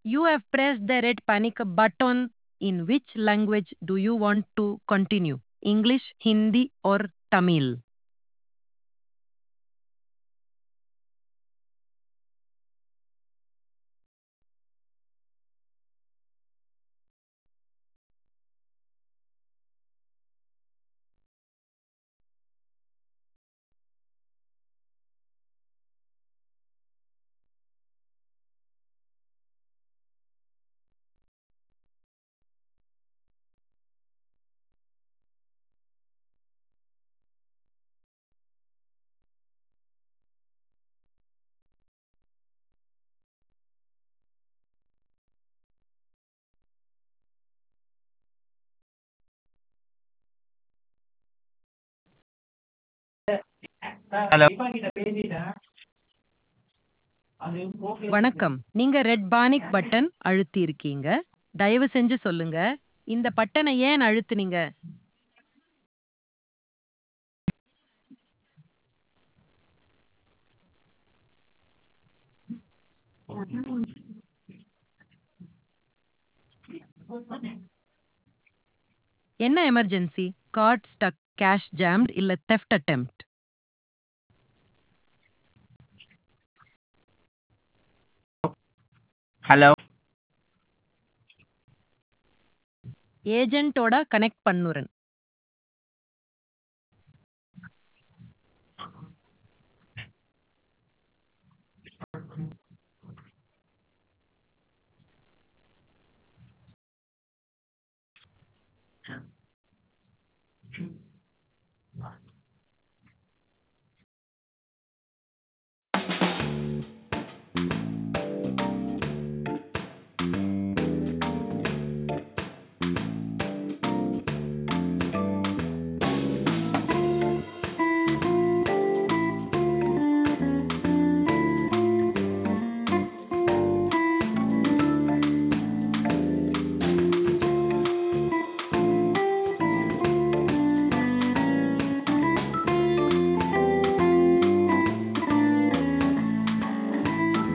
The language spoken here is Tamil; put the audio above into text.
You have pressed the red panic button. In which language do you want to continue? English, Hindi, or Tamil? Hello வணக்கம் நீங்க ரெட் பானிக் பட்டன் அழுத்தி இருக்கீங்க தயவு செஞ்சு சொல்லுங்க இந்த பட்டனை ஏன் அழுத்துனீங்க என்ன emergency card stuck cash jammed இல்ல தெஃப்ட் அட்டெம்ப்ட் ஹலோ ஏஜென்ட்டோட கனெக்ட் பண்ணுறேன்